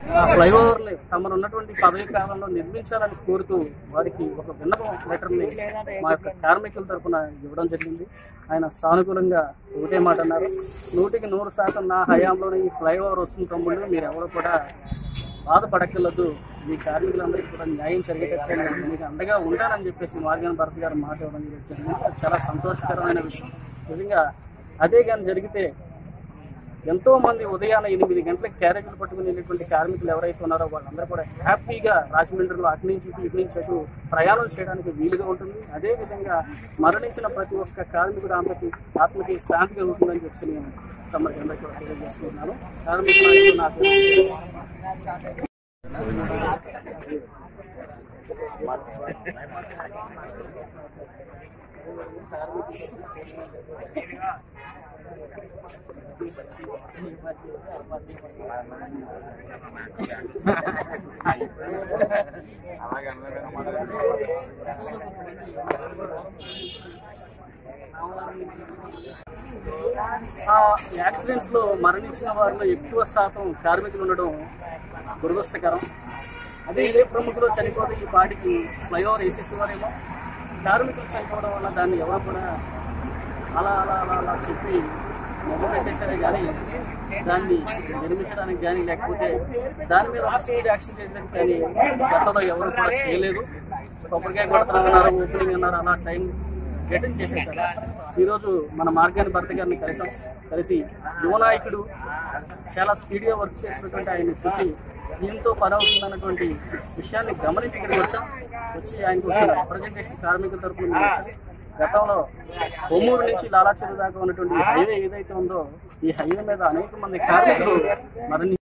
ఆ ఫ్లైఓవర్ని తమరు ఉన్నటువంటి పదవి కాలంలో నిర్మించాలని కోరుతూ వారికి ఒక విన్నపం లెటర్ని మా యొక్క కార్మికుల తరఫున ఇవ్వడం జరిగింది ఆయన సానుకూలంగా ఒకటే మాట అన్నారు నూటికి నూరు శాతం నా హయాంలోనే ఈ ఫ్లైఓవర్ వస్తుంది తమ్ముళ్ళు మీరు ఎవరు కూడా బాధపడక్కర్లేదు మీ కార్మికులందరికీ కూడా న్యాయం జరిగేటట్టు నేను మీకు అండగా ఉంటానని చెప్పేసి మార్గన్ భరత్ గారు మాట ఇవ్వడం జరిగింది అది చాలా సంతోషకరమైన విషయం నిజంగా అదే కానీ జరిగితే ఎంతో మంది ఉదయాన్నే ఎనిమిది గంటలకు క్యారేజీలు పట్టుకుని వెళ్ళేటువంటి కార్మికులు ఎవరైతే ఉన్నారో వాళ్ళందరూ కూడా హ్యాపీగా రాజమండ్రిలో అటు నుంచి ఇటు ఇటు నుంచి అటు ప్రయాణం చేయడానికి వీలుగా ఉంటుంది అదే విధంగా మరణించిన ప్రతి ఒక్క కార్మికుడు ఆమెకి ఆత్మకి శాంతి కలుగుతుందని చెప్పి నేను తమకి అందరికీ కూడా తెలియజేసుకుంటున్నాను కార్మిక నాయకులు నాకు ఆ యాక్సిడెంట్స్ లో మరణించిన వారిలో ఎక్కువ శాతం కార్మికులు ఉండడం దురదృష్టకరం అదే ఇదే ప్రముఖులు చనిపోతే ఈ పాటికి ఫ్లైఓవర్ వేసేసేవారేమో కార్మికులు చనిపోవడం వల్ల దాన్ని ఎవరు కూడా అలా అలా అలా అలా చెప్పి మొదలు పెట్టేశారే కానీ దాన్ని నిర్మించడానికి కానీ లేకపోతే దాని మీద ఒక స్పీడ్ యాక్షన్ చేసేది కానీ గతంలో ఎవరు కూడా చేయలేదు కొబ్బరికాయ కొడతామన్నారు ఓపెనింగ్ అన్నారు అలా టైం రిటర్న్ చేసేసారు ఈరోజు మన మార్గాన్ని భర్త గారిని కలిసాం కలిసి యువ నాయకుడు చాలా స్పీడ్గా వర్క్ చేసినటువంటి ఆయన్ని చూసి దీంతో పని అవుతుందన్నటువంటి విషయాన్ని గమనించి ఇక్కడికి వచ్చాం వచ్చి ఆయనకు వచ్చిన రిప్రజెంటేషన్ కార్మికుల తరపున మేము వచ్చాం. గతంలో కొమ్మూరు నుంచి లాలాచెరు దాకా ఉన్నటువంటి ఈ హైవే ఏదైతే ఉందో ఈ హైవే మీద అనేక మంది కార్మికులు మరణి